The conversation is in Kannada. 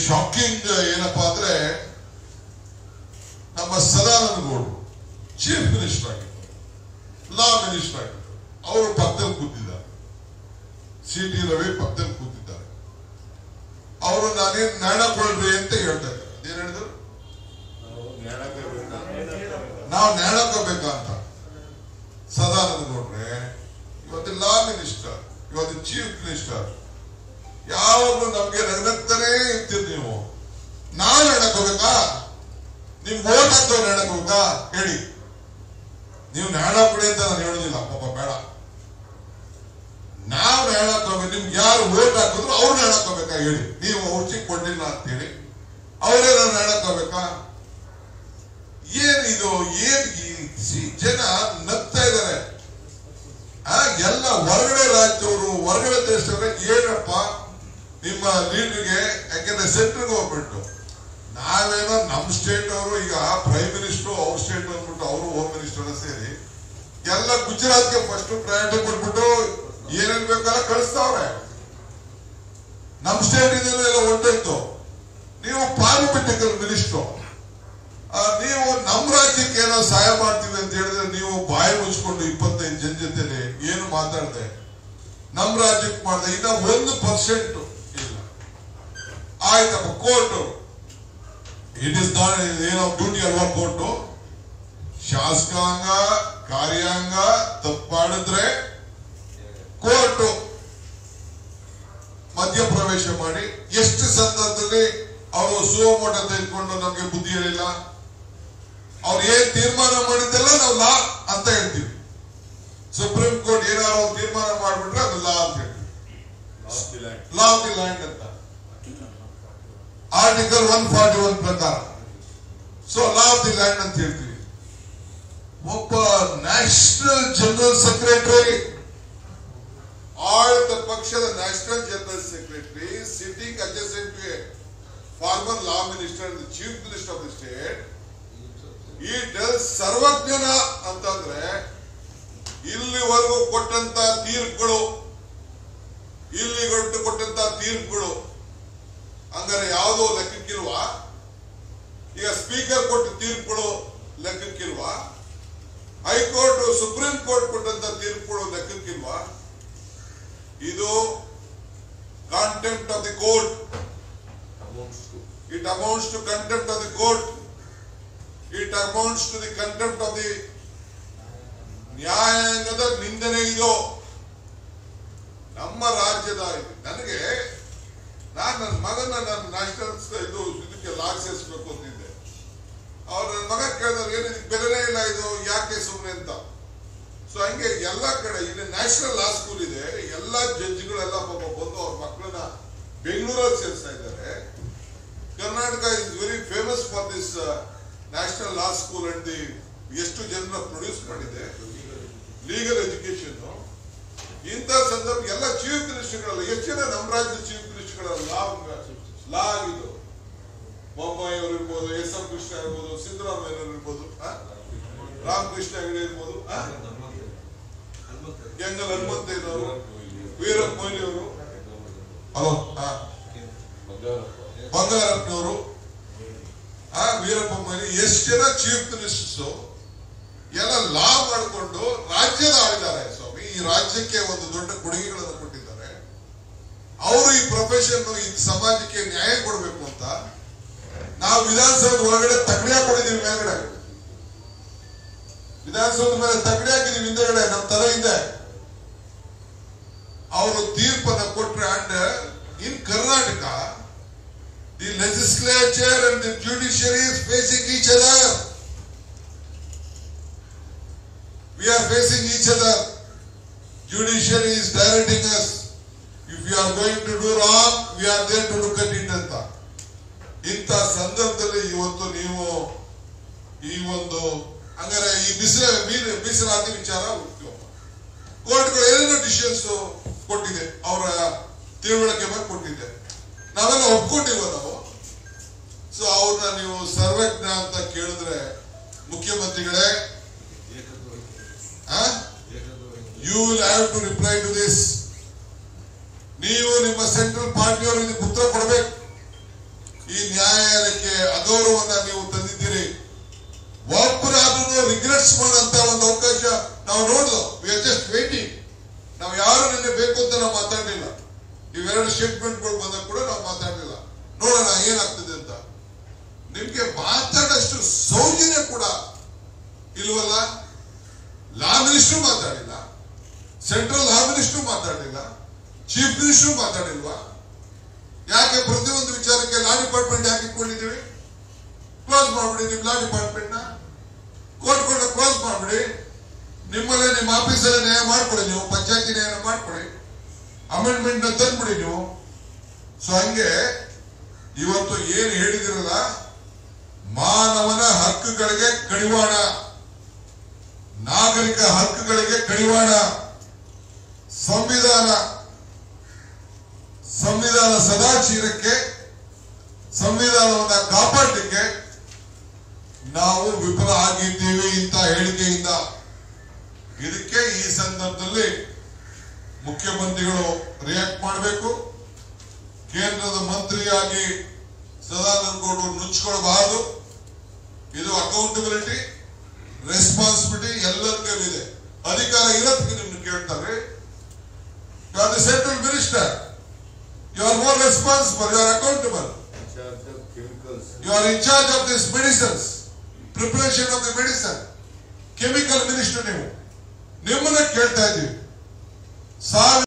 ಶಾಕಿಂಗ್ ಏನಪ್ಪಾ ಅಂದ್ರೆ ನಮ್ಮ ಸದಾನಂದ ಗೌಡರು ಚೀಫ್ ಮಿನಿಸ್ಟರ್ ಆಗಿದ್ದರು ಲಾ ಮಿನಿಸ್ಟರ್ ಆಗಿದ್ದರು ಅವರು ಪಕ್ಕದಲ್ಲಿ ಕೂತಿದ್ದಾರೆ ಸಿ ಟಿ ರವಿ ಪಕ್ಕದಲ್ಲಿ ಕೂತಿದ್ದಾರೆ ಅವರು ನಾನೇನ್ ನ್ಯಾಣ ಕೊಡ್ರಿ ಅಂತ ಹೇಳ್ತಾ ಇದ್ದಾರೆ ಏನ್ ಹೇಳಿದ್ರು ನಾವು ನ್ಯಾಣ ಕೊಡ್ಬೇಕಂತ ಸದಾನಂದ ಗೌಡ್ರೆ ಇವತ್ತು ಲಾ ಮಿನಿಸ್ಟರ್ ಇವತ್ತು ಚೀಫ್ ಮಿನಿಸ್ಟರ್ ಯಾವಾಗಲೂ ನಮ್ಗೆ ನಗ್ನಗ್ತಾನೆ ಇರ್ತೀರಿ ನೀವು ನಾವು ನಡಕೋಬೇಕಾ ನಿಮ್ ಓಟ್ ಹಾಕ್ತವ್ರು ನಡಕೋಬೇಕಾ ಹೇಳಿ ನೀವು ನ್ಯಾಣ ಕೊಡಿ ಅಂತ ನಾನು ಹೇಳೋದಿಲ್ಲ ಪಾಪ ಬೇಡ ನಾವು ನ್ಯಾಣ ಹಾಕೋಬೇಕು ನಿಮ್ಗೆ ಯಾರು ಓಟ್ ಹಾಕಿದ್ರು ಅವ್ರು ನ್ಯಾಣ ಹಾಕೋಬೇಕಾ ಹೇಳಿ ನೀವು ಅವ್ರು ಚಿಕ್ಕ ಕೊಡ್ಲಿಲ್ಲ ಅಂತ ಹೇಳಿ ಅವರೇ ನಾನು ನ್ಯಾಣ ಹಾಕೋಬೇಕಾ ಏನ್ ಇದು ಏನ್ ಈ ಸಿ- ಜನ ನಗ್ತಾ ಇದ್ದಾರೆ ಆ ಎಲ್ಲ ಹೊರಗಡೆ ರಾಜ್ಯದವರು ಹೊರಗಡೆ ದೇಶದವರು ಏನಪ್ಪ ನಿಮ್ಮ ಲೀಡರ್ಗೆ ಯಾಕೆಂದ್ರೆ ಸೆಂಟ್ರಿಗೆ ಹೋಗ್ಬಿಟ್ಟು ನಾವೇನೋ ನಮ್ ಸ್ಟೇಟ್ ಅವರು ಈಗ ಪ್ರೈಮ್ ಮಿನಿಸ್ಟರ್ ಅವ್ರ ಸ್ಟೇಟ್ ಅಂದ್ಬಿಟ್ಟು ಅವರು ಹೋಮ್ ಮಿನಿಸ್ಟರ್ ಸೇರಿ ಎಲ್ಲ ಗುಜರಾತ್ಗೆ ಫಸ್ಟ್ ಪ್ರಯಾರಿಟಿ ಕೊಟ್ಬಿಟ್ಟು ಏನೇನ್ ಬೇಕಲ್ಲ ಕಳಿಸ್ತಾವ್ರೆ ನಮ್ ಸ್ಟೇಟ್ ಇದೆಲ್ಲ ಹೊಂಟೋಯ್ತು ನೀವು ಪಾರ್ಲಿಮೆಂಟಿಕಲ್ ಮಿನಿಸ್ಟರ್ ನೀವು ನಮ್ಮ ರಾಜ್ಯಕ್ಕೆ ಏನೋ ಸಹಾಯ ಮಾಡ್ತೀವಿ ಅಂತ ಹೇಳಿದ್ರೆ ನೀವು ಬಾಯಿ ಮುಚ್ಕೊಂಡು ಇಪ್ಪತ್ತೈದು ಜನ ಜೊತೆಲಿ ಏನು ಮಾತಾಡದೆ ನಮ್ಮ ರಾಜ್ಯಕ್ಕೆ ಮಾಡಿದೆ ಇನ್ನ ಒಂದು ಪರ್ಸೆಂಟ್ ಇಲ್ಲ ಆಯ್ತಪ್ಪ ಕೋರ್ಟ್ ಇಟ್ ಇಸ್ ನಾಟ್ ಏನೋ ಡ್ಯೂಟಿ ಅಲ್ವಾ ಕೋರ್ಟು ಶಾಸಕಾಂಗ ಕಾರ್ಯಾಂಗ ತಪ್ಪು ಮಾಡಿದ್ರೆ ಕೋರ್ಟು ಮಧ್ಯಪ್ರವೇಶ ಮಾಡಿ ಎಷ್ಟು ಸಂದರ್ಭದಲ್ಲಿ ಅವರು ಸುವಮೋಟ ತೆಗೆದುಕೊಂಡು ನಮಗೆ ಬುದ್ಧಿ ಹೇಳಿಲ್ಲ ಅವ್ರು ಏನ್ ತೀರ್ಮಾನ ಮಾಡಿದ್ದೆಲ್ಲ ನಾವು ಲಾ ಅಂತ ಹೇಳ್ತೀವಿ ಸುಪ್ರೀಂ ಕೋರ್ಟ್ ಏನಾದ್ರು ಒಂದು ತೀರ್ಮಾನ ಮಾಡ್ಬಿಟ್ರೆ ಅದು ಲಾ ಅಂತ ಹೇಳ್ತೀವಿ ಲಾ ಆಫ್ ದಿ ಲ್ಯಾಂಡ್ ಅಂತ ಆರ್ಟಿಕಲ್ ಒನ್ ಫಾರ್ಟಿ ಒನ್ ಪ್ರಕಾರ so law of the land ಅಂತ ಹೇಳ್ತೀವಿ ಒಬ್ಬ ನ್ಯಾಷನಲ್ ಜನರಲ್ ಸೆಕ್ರೆಟರಿ ಆಡಳಿತ ಪಕ್ಷದ national general secretary sitting adjacent to former law minister and chief minister of the state ಈ ಟೆಲ್ ಸರ್ವಜ್ಞನ ಅಂತಂದ್ರೆ ಇಲ್ಲಿವರೆಗೂ ಕೊಟ್ಟಂತ ತೀರ್ಪುಗಳು ಇಲ್ಲಿಗೊಟ್ಟು ಕೊಟ್ಟಂತ ತೀರ್ಪುಗಳು ಹಂಗಾರೆ ಯಾವುದೋ ಲೆಕ್ಕಕ್ಕಿಲ್ವಾ ಈಗ ಸ್ಪೀಕರ್ ಕೊಟ್ಟ ತೀರ್ಪುಗಳು ಲೆಕ್ಕಕ್ಕಿಲ್ವಾ ಹೈಕೋರ್ಟ್ ಸುಪ್ರೀಂ ಕೋರ್ಟ್ ಕೊಟ್ಟಂತ ತೀರ್ಪುಗಳು ಲೆಕ್ಕಕ್ಕಿಲ್ವಾ ಇದು contempt of the court it amounts to contempt of the court it amounts to the contempt of the ನ್ಯಾಯಾಂಗದ ನಿಂದನೆ ಇದು ನಮ್ಮ ರಾಜ್ಯದ ಇದು. ನನಗೆ ನಾನು ನನ್ನ ಮಗನ ನನ್ನ ನ್ಯಾಷನಲ್ ಇದು ಇದಕ್ಕೆ ಲಾಗ್ ಸೇರಿಸ್ಬೇಕು ಅಂತಿದ್ದೆ ಅವ್ರು ನನ್ನ ಮಗ ಕೇಳಿದ್ರೆ ಏನು ಇದಕ್ಕೆ ಬೆಲೆನೇ ಇಲ್ಲ ಇದು ಯಾಕೆ ಸುಮ್ಮನೆ ಅಂತ ಸೊ ಹಂಗೆ ಎಲ್ಲ ಕಡೆ ಇಲ್ಲಿ ನ್ಯಾಷನಲ್ ಲಾ ಸ್ಕೂಲ್ ಇದೆ ಎಲ್ಲ ಜಡ್ಜ್ಗಳೆಲ್ಲ ಪಾಪ ಬಂದು ಅವ್ರ ಮಕ್ಕಳನ್ನ ಬೆಂಗಳೂರಲ್ಲಿ ಸೇರಿಸ್ತಾ ಇದ್ದಾರೆ Karnataka is very famous for this national law school and the ಎಷ್ಟು ಜನರ ಪ್ರೊಡ್ಯೂಸ್ ಮಾಡಿದೆ ಲೀಗಲ್ ಎಜುಕೇಶನ್ ಇಂಥ ಸಂದರ್ಭ ಎಲ್ಲ ಚೀಫ್ ಮಿನಿಸ್ಟರ್ಗಳಲ್ಲ ಎಷ್ಟು ಜನ ನಮ್ಮ ರಾಜ್ಯದ ಚೀಫ್ ಮಿನಿಸ್ಟರ್ಗಳಲ್ಲ ಲಾ ಲಾ ಆಗಿದ್ದು ಬೊಮ್ಮಾಯಿ ಅವರು ಇರ್ಬೋದು ಎಸ್ ಎಂ ಕೃಷ್ಣ ಇರ್ಬೋದು ಸಿದ್ದರಾಮಯ್ಯ ಅವರು ಇರ್ಬೋದು ಆ? ರಾಮಕೃಷ್ಣ ಹೆಗಡೆ ಇರ್ಬೋದು ಆ? ಕೆಂಗಲ್ ಹನುಮಂತಯ್ಯನವರು ವೀರಪ್ಪ ಮೊಯ್ಲಿ ಅವರು ಹಲೋ ಆ, ಬಂಗಾರಪ್ಪನವರು ಆ ವೀರಪ್ಪ ಮೊಯ್ಲಿ ಎಷ್ಟು ಜನ ಚೀಫ್ ಮಿನಿಸ್ಟರ್ಸ್ ಎಲ್ಲ ಲಾ ಮಾಡಿಕೊಂಡು ರಾಜ್ಯದ ಆಳಿದ್ದಾರೆ ಸ್ವಾಮಿ ಈ ರಾಜ್ಯಕ್ಕೆ ಒಂದು ದೊಡ್ಡ ಕೊಡುಗೆಗಳನ್ನು ಕೊಟ್ಟಿದ್ದಾರೆ ಅವರು ಈ ಪ್ರೊಫೆಷನ್ ಈ ಸಮಾಜಕ್ಕೆ ನ್ಯಾಯ ಕೊಡಬೇಕು ಅಂತ ನಾವು ವಿಧಾನಸೌಧ ಒಳಗಡೆ ತಗಡಿ ಹಾಕೊಂಡಿದೀವಿ ಮೇಲ್ಗಡೆ ವಿಧಾನಸೌಧ ಮೇಲೆ ತಗಡಿ ಹಾಕಿದೀವಿ ಹಿಂದೆಗಡೆ ನಮ್ಮ ತಲೆ ಹಿಂದೆ ಅವರು ತೀರ್ಪನ್ನ ಕೊಟ್ರೆ and in Karnataka the legislature and the judiciary is facing each other we are facing each other. Judiciary is directing us. If you are going to do wrong, we are there to look at it ಅಂತ ಇಂಥ ಸಂದರ್ಭದಲ್ಲಿ ಇವತ್ತು ನೀವು ಈ ಒಂದು ಹಂಗಾರೆ ಈ ಬಿಸಿಲ ಮೀನು ಮೀಸಲಾತಿ ವಿಚಾರ ಕೋರ್ಟ್ಗಳು ಏನೇನೋ ಡಿಸಿಷನ್ಸ್ ಕೊಟ್ಟಿದೆ ಅವರ ತಿಳುವಳಿಕೆ ಮೇಲೆ ಕೊಟ್ಟಿದೆ ನಾವೆಲ್ಲ ಒಪ್ಕೊಂಡಿಲ್ವ ನಾವು ಸೊ ಅವ್ರನ್ನ ನೀವು ಸರ್ವಜ್ಞ ಅಂತ ಕೇಳಿದ್ರೆ ಮುಖ್ಯಮಂತ್ರಿಗಳೇ you will have to reply to this ನೀವು ನಿಮ್ಮ ಸೆಂಟ್ರಲ್ ಪಾರ್ಟಿಯವರು ಇದಕ್ಕೆ ಉತ್ತರ ಕೊಡಬೇಕು ಈ ನ್ಯಾಯಾಲಯಕ್ಕೆ ಅಗೌರವನ್ನ ನೀವು ತಂದಿದ್ದೀರಿ ಒಬ್ಬರಾದ್ರೂ ರಿಗ್ರೆಟ್ಸ್ ಮಾಡೋಂತ ಒಂದು ಅವಕಾಶ ನಾವು ನೋಡ್ದು ವಿ ಆರ್ ಜಸ್ಟ್ ವೇಟಿಂಗ್ ನಾವು ಯಾರು ನಿನ್ನೆ ಬೇಕು ಅಂತ ನಾವು ಮಾತಾಡಲಿಲ್ಲ ಇವೆರಡು ಸ್ಟೇಟ್ಮೆಂಟ್ಗಳು ಬಂದಾಗ ಕೂಡ ನಾವು ಮಾತಾಡಲಿಲ್ಲ ನೋಡೋಣ ಏನಾಗ್ತದೆ ಅಂತ ನಿಮ್ಗೆ ಮಾತಾಡಷ್ಟು ಸೌಜನ್ಯ ಕೂಡ ಇಲ್ವಲ್ಲ ಲಾ ಮಿನಿಸ್ಟರ್ ಮಾತಾಡಿಲ್ಲ ಸೆಂಟ್ರಲ್ ಲಾ ಮಿನಿಸ್ಟರ್ ಮಾತಾಡಿಲ್ಲ ಚೀಫ್ ಮಿನಿಸ್ಟರ್ ಮಾತಾಡಿಲ್ವಾ ಯಾಕೆ ಪ್ರತಿಯೊಂದು ವಿಚಾರಕ್ಕೆ ಲಾ ಡಿಪಾರ್ಟ್ಮೆಂಟ್ ಯಾಕೆ ಇಟ್ಕೊಂಡಿದ್ದೀವಿ ಕ್ಲೋಸ್ ಮಾಡ್ಬಿಡಿ ನಿಮ್ ಲಾ ಡಿಪಾರ್ಟ್ಮೆಂಟ್ ನ ಕೋರ್ಟ್ಗಳನ್ನ ಕ್ಲೋಸ್ ಮಾಡ್ಬಿಡಿ ನಿಮ್ಮಲ್ಲೇ ನಿಮ್ಮ ಆಫೀಸಲ್ಲೇ ನ್ಯಾಯ ಮಾಡ್ಕೊಡಿ ನೀವು ಪಂಚಾಯತಿ ನ್ಯಾಯ ಮಾಡ್ಕೊಡಿ ಅಮೆಂಡ್ಮೆಂಟ್ ನ ತಂದ್ಬಿಡಿ ನೀವು ಸೊ ಹಂಗೆ ಇವತ್ತು ಏನು ಹೇಳಿದಿರಲ್ಲ ಮಾನವನ ಹಕ್ಕುಗಳಿಗೆ ಕಡಿವಾಣ ನಾಗರಿಕ ಹಕ್ಕುಗಳಿಗೆ ಕಡಿವಾಣ ಸಂವಿಧಾನ ಸಂವಿಧಾನ ಸದಾಚೀರಕ್ಕೆ ಸಂವಿಧಾನವನ್ನ ಕಾಪಾಡಲಿಕ್ಕೆ ನಾವು ವಿಫಲ ಆಗಿದ್ದೀವಿ ಇಂಥ ಹೇಳಿಕೆಯಿಂದ ಇದಕ್ಕೆ ಈ ಸಂದರ್ಭದಲ್ಲಿ ಮುಖ್ಯಮಂತ್ರಿಗಳು ರಿಯಾಕ್ಟ್ ಮಾಡಬೇಕು ಕೇಂದ್ರದ ಮಂತ್ರಿಯಾಗಿ ಸದಾನಂದ ಗೌಡರು ನುಚ್ಕೊಳ್ಬಾರದು ಇದು ಅಕೌಂಟಬಿಲಿಟಿ ರೆಸ್ಪಾನ್ಸಿಬಿಲಿಟಿ ಎಲ್ಲರಿಗೂ ಇದೆ ಅಧಿಕಾರ ಇರೋದಕ್ಕೆ ನಿಮ್ಗೆ ಕೇಳ್ತಾರೆ you are the central minister you are more responsible you are accountable charge of chemicals. You are in charge of this medicines preparation of the medicine chemical minister ನೀವು ನಿಮ್ಮನ್ನ ಕೇಳ್ತಾ ಇದ್ದೀವಿ ಸಾವಿರ